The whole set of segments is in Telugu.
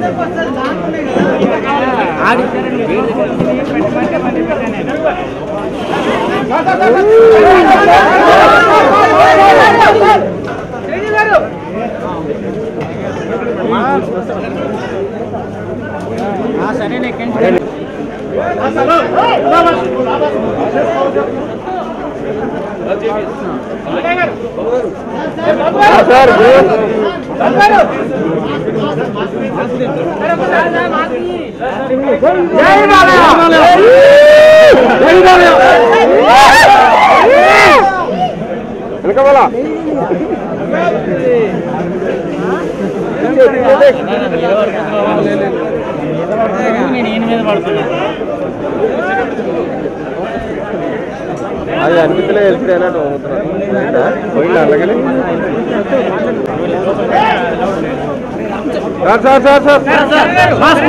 అది అనిపించలే వెళ్తే అన్నట్టు పోయింది అలాగే సార్ సార్ సార్ సార్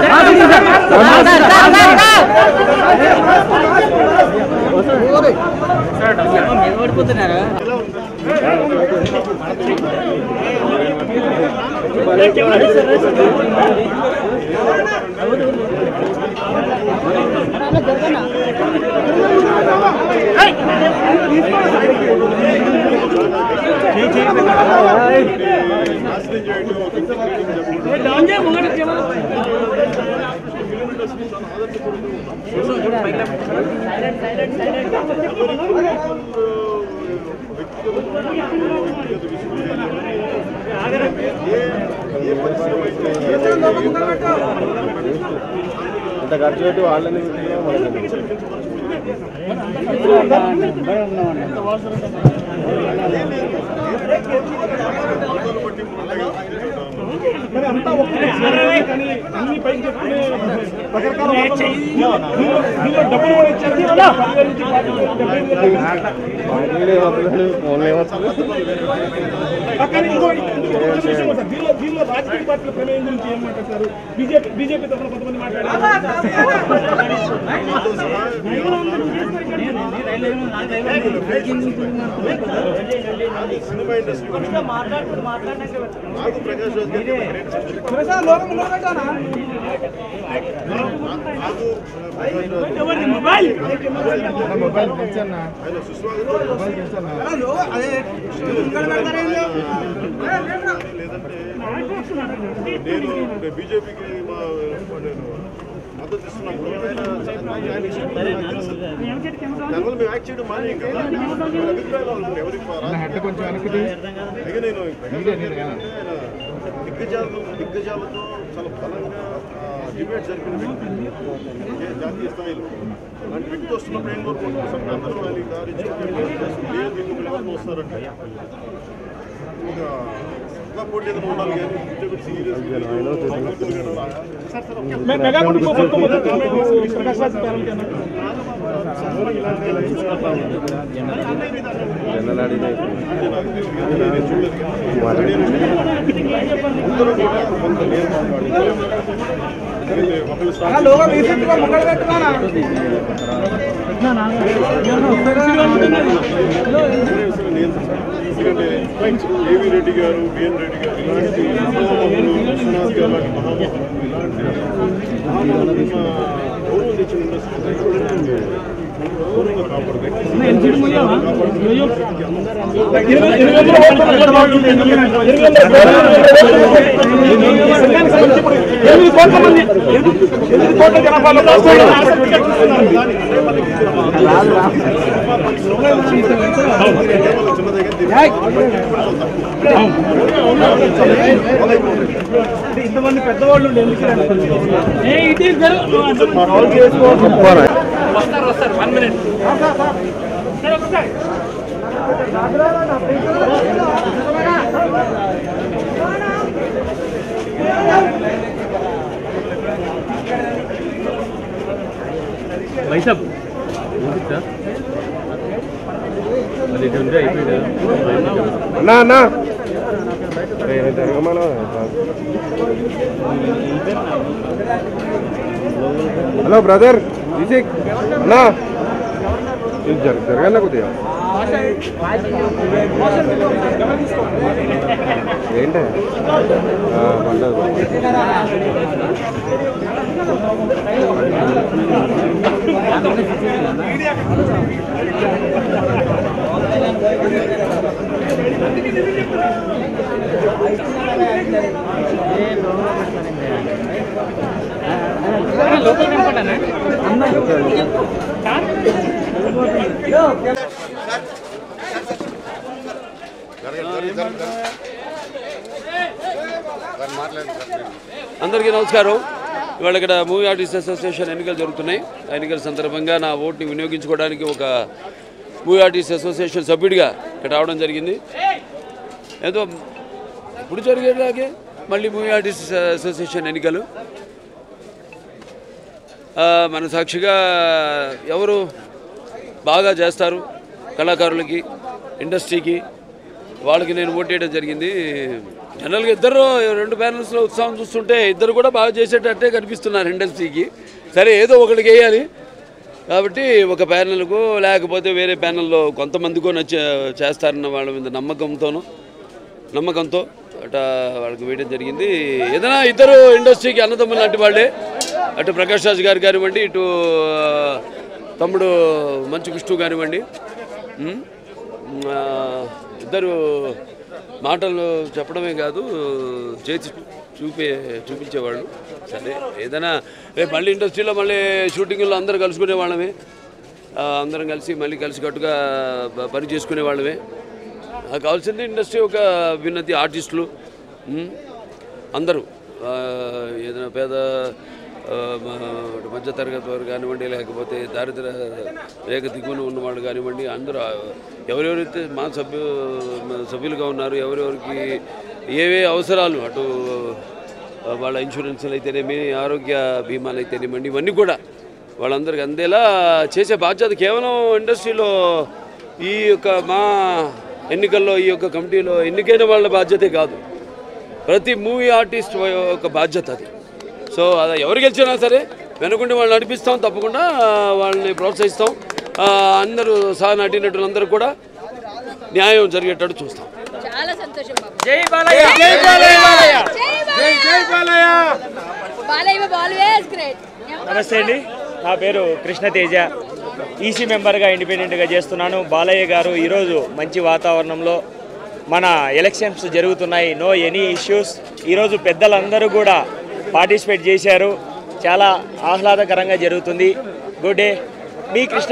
ఇంత ఖర్చు పెట్టి వాళ్ళని మనకి అన్ని పైకి చెప్పుకునే రకరకాల వార్తలు. దీనిలో- దీనిలో డబ్బులు కూడా ఇచ్చారు పదివేల నుంచి డెబ్బై ఐదు వేల దాకా. ఫోన్లు ఏమవుతుంది ఫోన్లు ఏమవుతుంది కానీ ఇంకో ఇంకో ఇంకో విషయం ఉంది సార్. దీనిలో దీనిలో రాజకీయ పార్టీల ప్రమేయం గురించి ఏం మాట్లాడతారు బీజేపీ బీజేపీ తరఫున కొంతమంది మాట్లాడారు సినిమా ఇండస్ట్రీ నాకు ప్రకాష్ రాజ్ గారికి నాకు మొబైల్ ఆయన సుస్వాగతం నేను బీజేపీకి మా నేను మద్దతు ఇస్తున్నాను ఆయన ఆయన ఇష్టం నాకు తెలుసు. దానివల్ల మేము యాక్ట్ చేయడం మానే కదా వాళ్ళ అభిప్రాయాలు వాళ్ళకు ఎవరికి రాదు. కొంచెం వెనక్కి ఇక నేను ఆయన దిగ్గజాలతో దిగ్గజాలతో చాలా బలంగా డిబేట్ జరిపిన వ్యక్తి ఏ జాతీయ స్థాయిలో అలాంటి వ్యక్తి వస్తున్నప్పుడు ఏం కోరుకుంటున్నాం సార్ అందరూ ఆయన దారి లేదు ఇంకొకరు ఎవరు వస్తారంటే ఒక ఒక పోటీ ఏదైనా ఉండాలి కానీ ఇంటర్వ్యూ సీరియస్ మె- మెగా కుటుంబం మొత్తం మొత్తం కామెంట్ చేసి ప్రకాష్ రాజ్ పేరెంట్ అన్నారు. జనరల్ అడిగితే అందరూ కూడా కొంత నేను ఒకళ్ళు స్టార్ట్ ఎందుకంటే ఏవి రెడ్డి గారు బిఎన్ రెడ్డి గారు ఇలాంటి మహామహులు విశ్వనాథ్ గారు లాంటి మహామహులు ఇలాంటి మహామహులు గౌరవం తెచ్చిన ఇండస్ట్రీ గౌరవంగా కాపాడు ఎనిమిది ఎనిమిది వందల ఎనిమిది ఎనిమిది కోట్ల మంది ఎనిమిది కోట్ల జనాభాలో రాష్ట్రంలో ఆసక్తిగా చూస్తున్నారు. ఇంతమంది పెద్దవాళ్ళు ఉండి ఎందుకు వస్తారు వస్తారు వన్ మినిట్ వైసప్ అది ఇటు ఉంటే అయిపోయింది అన్నా అన్నా ఏమి జరగమను హలో బ్రదర్ రిషిక్ అన్నా ఇది జరగ జరగన్నా కొద్దిగా ఏంటి పండగ అందరికీ నమస్కారం ఇవాళ ఇక్కడ మూవీ ఆర్టిస్ట్ అసోసియేషన్ ఎన్నికలు జరుగుతున్నాయి ఆ ఎన్నికల సందర్భంగా నా ఓటుని వినియోగించుకోవడానికి ఒక మూవీ ఆర్టిస్ట్ అసోసియేషన్ సభ్యుడిగా ఇక్కడ రావడం జరిగింది ఏదో ఇప్పుడు జరిగేలాగే మళ్ళీ మూవీ ఆర్టిస్ట్ అసోసియేషన్ ఎన్నికలు ఆ, మన సాక్షిగా ఎవరు బాగా చేస్తారు కళాకారులకి ఇండస్ట్రీకి వాళ్ళకి నేను ఓటేయడం జరిగింది జనరల్గా ఇద్దరు రెండు ప్యానల్స్లో ఉత్సాహం చూస్తుంటే ఇద్దరు కూడా బాగా చేసేటట్టే కనిపిస్తున్నారు ఇండస్ట్రీకి సరే ఏదో ఒకరికి వేయాలి కాబట్టి ఒక ప్యానల్కు లేకపోతే వేరే ప్యానల్లో కొంతమందికో నచ్చ చేస్తారన్న వాళ్ళ మీద నమ్మకంతోనూ నమ్మకంతో అట వాళ్ళకి వేయడం జరిగింది ఏదైనా ఇద్దరు ఇండస్ట్రీకి అన్నదమ్ములు లాంటి వాళ్ళే అటు ప్రకాష్ రాజ్ గారు కానివ్వండి ఇటు ఆ, తమ్ముడు మంచు విష్ణు కానివ్వండి ఉమ్, ఆ, ఇద్దరు మాటలు చెప్పడమే కాదు చేసి చూపే చూపించేవాళ్ళు సరే ఏదైనా రేపు మళ్ళీ ఇండస్ట్రీలో మళ్ళీ షూటింగ్లో అందరూ కలుసుకునే వాళ్ళమే ఆ, అందరం కలిసి మళ్ళీ కలిసికట్టుగా ప- పని చేసుకునే వాళ్ళమే నాకు కావాల్సింది ఇండస్ట్రీ ఒక విన్నతి ఆర్టిస్టులు ఉమ్, అందరూ ఆ, ఏదైనా పేద ఆ, మ- మధ్య తరగతి వారు కానివ్వండి లేకపోతే దారిద్ర రేఖ దిగువన ఉన్నవాళ్ళు కానివ్వండి అందరూ ఆ, ఎవరెవరైతే మా సభ్యు మా సభ్యులుగా ఉన్నారు ఎవరెవరికి ఏవే అవసరాలు అటు ఆ, వాళ్ళ ఇన్సూరెన్స్లు అయితేనేమి ఆరోగ్య బీమాలు అయితేనేమండి ఇవన్నీ కూడా వాళ్ళందరికీ అందేలా చేసే బాధ్యత కేవలం ఇండస్ట్రీలో ఈ యొక్క మా ఎన్నికల్లో ఈ యొక్క కమిటీలో ఎన్నికైన వాళ్ళ బాధ్యతే కాదు ప్రతి మూవీ ఆర్టిస్ట్ యొక్క బాధ్యత అది సో అది ఎవరు గెలిచినా సరే వెనుకుండి వాళ్ళని నడిపిస్తాం తప్పకుండా వాళ్ళని ప్రోత్సహిస్తాం ఆ, అందరూ సహ నటీనటులందరూ కూడా న్యాయం జరిగేటట్టు చూస్తాం చాలా సంతోషం బాబు జై బాలయ్య జై బాలయ్య జై జై బాలయ్య బాలయ్య ఆల్వేస్ గ్రేట్ నమస్తే అండి నా పేరు కృష్ణ తేజ ఈసీ మెంబర్గా ఇండిపెండెంట్గా చేస్తున్నాను బాలయ్య గారు ఈరోజు మంచి వాతావరణంలో మన ఎలక్షన్స్ జరుగుతున్నాయి నో ఎనీ ఇష్యూస్ ఈరోజు పెద్దలందరూ కూడా పార్టిసిపేట్ చేశారు చాలా ఆహ్లాదకరంగా జరుగుతుంది గుడ్ డే మీ కృష్ణ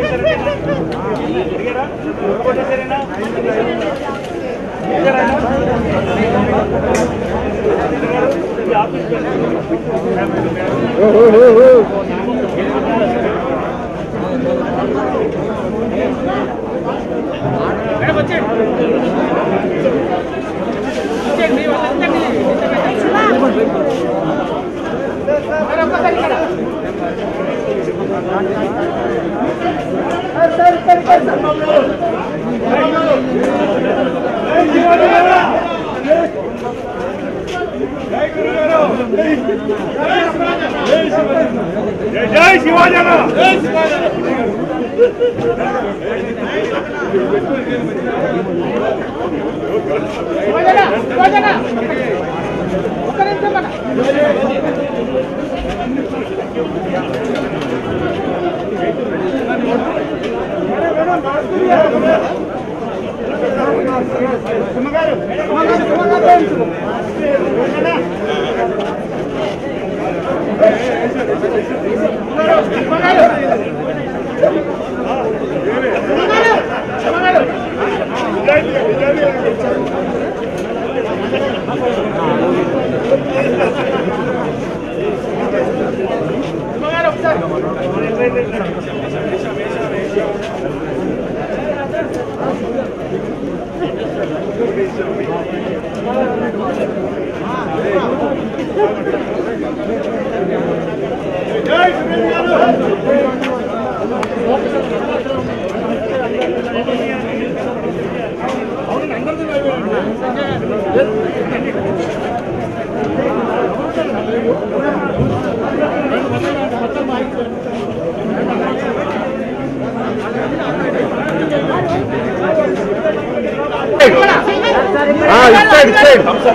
జై శివాజన బాలయ్య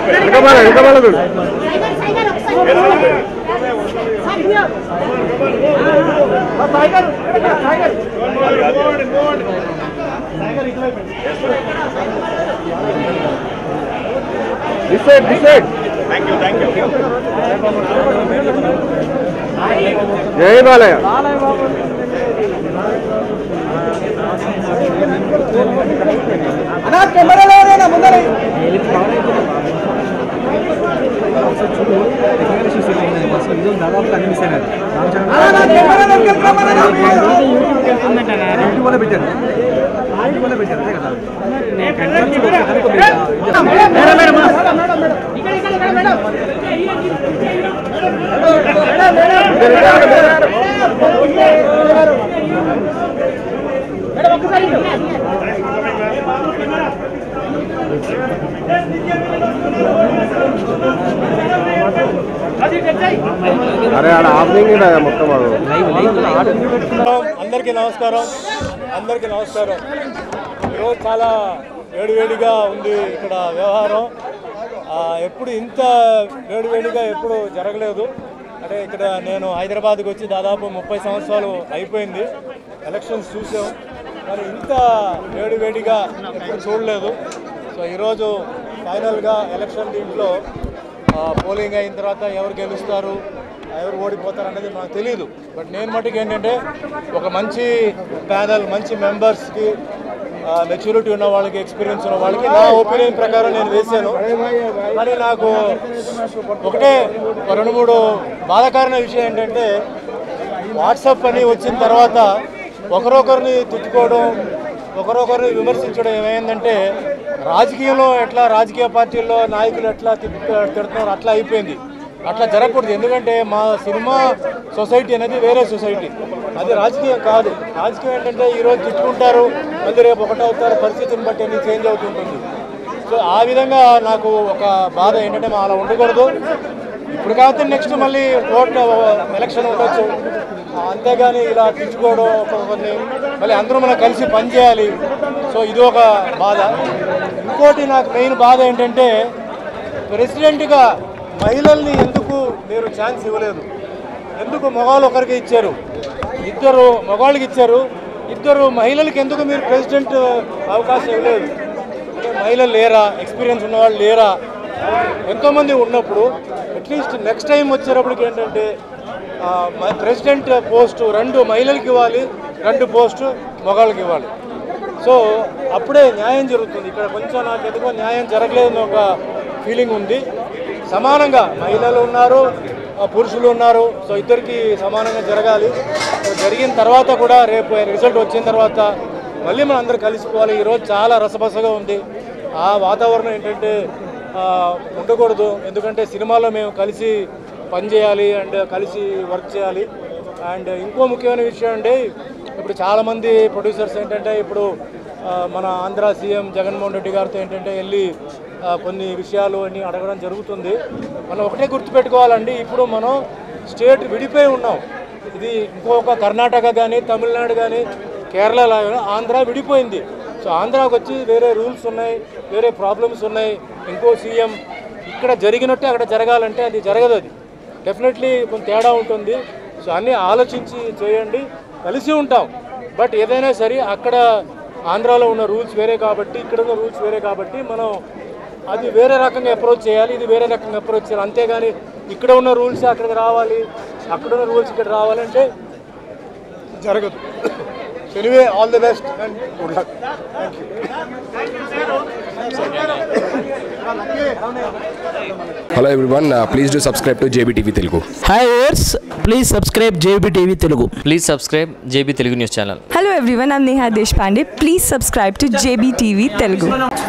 వెనకమాల వెనకమాల చూడు decide decide thank you thank you జై బాలయ్య అరే ఆడ ఆఫ్నింగ్ మొత్తం అది అందరికీ నమస్కారం అందరికీ నమస్కారం ఈరోజు చాలా వేడివేడిగా ఉంది ఇక్కడ వ్యవహారం ఆ, ఎప్పుడు ఇంత వేడివేడిగా ఎప్పుడు జరగలేదు అంటే ఇక్కడ నేను హైదరాబాద్కి వచ్చి దాదాపు ముప్పై సంవత్సరాలు అయిపోయింది ఎలక్షన్స్ చూసాం కానీ ఇంత వేడివేడిగా ఎప్పుడు చూడలేదు సో ఈరోజు ఫైనల్గా ఎలక్షన్ దీంట్లో ఆ, పోలింగ్ అయిన తర్వాత ఎవరు గెలుస్తారు ఎవరు ఓడిపోతారు అనేది నాకు తెలియదు బట్ నేను మటుకు ఏంటంటే ఒక మంచి ప్యానల్ మంచి మెంబర్స్కి మెచ్యూరిటీ ఉన్న వాళ్ళకి ఎక్స్పీరియన్స్ ఉన్న వాళ్ళకి నా ఒపీనియన్ ప్రకారం నేను వేశాను కానీ నాకు ఒకటే ఒక రెండు మూడు బాధాకరమైన విషయం ఏంటంటే వాట్సాప్ అని వచ్చిన తర్వాత ఒకరొకరిని తిట్టుకోవడం ఒకరొకరిని విమర్శించడం ఏమైందంటే రాజకీయంలో ఎట్లా రాజకీయ పార్టీల్లో నాయకులు ఎట్లా తిట్టు తిడుతున్నారు అట్లా అయిపోయింది అట్లా జరగకూడదు ఎందుకంటే మా సినిమా సొసైటీ అనేది వేరే సొసైటీ అది రాజకీయం కాదు రాజకీయం ఏంటంటే ఈరోజు తిట్టుకుంటారు మళ్ళీ రేపు ఒకటవుతారు పరిస్థితిని బట్టి అన్ని చేంజ్ అవుతుంటుంది సో ఆ విధంగా నాకు ఒక బాధ ఏంటంటే మా అలా ఉండకూడదు ఇప్పుడు కాకపోతే నెక్స్ట్ మళ్ళీ ఓట్ ఎలక్షన్ ఉండొచ్చు అంతేగాని ఇలా తిట్టుకోవడం ఒక్కొక్కరిని మళ్ళీ అందరూ మనం కలిసి పనిచేయాలి సో ఇది ఒక బాధ ఇంకోటి నాకు మెయిన్ బాధ ఏంటంటే ప్రెసిడెంట్గా మహిళల్ని ఎందుకు మీరు ఛాన్స్ ఇవ్వలేదు ఎందుకు మగవాళ్ళు ఒకరికి ఇచ్చారు ఇద్దరు మగవాళ్ళకి ఇచ్చారు ఇద్దరు మహిళలకి ఎందుకు మీరు ప్రెసిడెంట్ అవకాశం ఇవ్వలేదు అంటే మహిళలు లేరా ఎక్స్పీరియన్స్ ఉన్నవాళ్ళు లేరా ఎంతోమంది ఉన్నప్పుడు అట్లీస్ట్ నెక్స్ట్ టైం వచ్చేటప్పటికి ఏంటంటే ఆ, మ- ప్రెసిడెంట్ పోస్టు రెండు మహిళలకి ఇవ్వాలి రెండు పోస్టు మగవాళ్ళకి ఇవ్వాలి సో అప్పుడే న్యాయం జరుగుతుంది ఇక్కడ కొంచెం నాకు ఎందుకో న్యాయం జరగలేదని ఒక ఫీలింగ్ ఉంది సమానంగా మహిళలు ఉన్నారు ఆ, పురుషులు ఉన్నారు సో ఇద్దరికి సమానంగా జరగాలి సో జరిగిన తర్వాత కూడా రేపు రిజల్ట్ వచ్చిన తర్వాత మళ్ళీ మనం అందరూ కలిసిపోవాలి ఈరోజు చాలా రసబసగా ఉంది ఆ వాతావరణం ఏంటంటే ఆ, ఉండకూడదు ఎందుకంటే సినిమాలో మేము కలిసి పనిచేయాలి అండ్ కలిసి వర్క్ చేయాలి అండ్ ఇంకో ముఖ్యమైన విషయం అండి ఇప్పుడు చాలామంది ప్రొడ్యూసర్స్ ఏంటంటే ఇప్పుడు ఆ, మన ఆంధ్ర సీఎం జగన్మోహన్ రెడ్డి గారితో ఏంటంటే వెళ్ళి ఆ, కొన్ని విషయాలు అన్ని అడగడం జరుగుతుంది మనం ఒకటే గుర్తుపెట్టుకోవాలండి ఇప్పుడు మనం స్టేట్ విడిపోయి ఉన్నాం ఇది ఇంకొక కర్ణాటక కానీ తమిళనాడు కానీ కేరళ లాగా ఆంధ్ర విడిపోయింది సో ఆంధ్రాకి వచ్చి వేరే రూల్స్ ఉన్నాయి వేరే ప్రాబ్లమ్స్ ఉన్నాయి ఇంకో సీఎం ఇక్కడ జరిగినట్టే అక్కడ జరగాలంటే అది జరగదు అది డెఫినెట్లీ కొంత తేడా ఉంటుంది సో అన్నీ ఆలోచించి చేయండి కలిసి ఉంటాం బట్ ఏదైనా సరే అక్కడ ఆంధ్రాలో ఉన్న రూల్స్ వేరే కాబట్టి ఇక్కడ ఉన్న రూల్స్ వేరే కాబట్టి మనం అది వేరే రకంగా అప్రోచ్ చేయాలి ఇది వేరే రకంగా అప్రోచ్ చేయాలి అంతేగాని ఇక్కడ ఉన్న రూల్స్ అక్కడికి రావాలి అక్కడ ఉన్న రూల్స్ ఇక్కడ రావాలంటే జరగదు anyway all the best and good luck thank you hello everyone please do subscribe to JB TV Telugu hi ours please subscribe JB TV Telugu please subscribe JB Telugu news channel Hello everyone, I'm Neha Deshpande. Please subscribe to JBTV Telugu.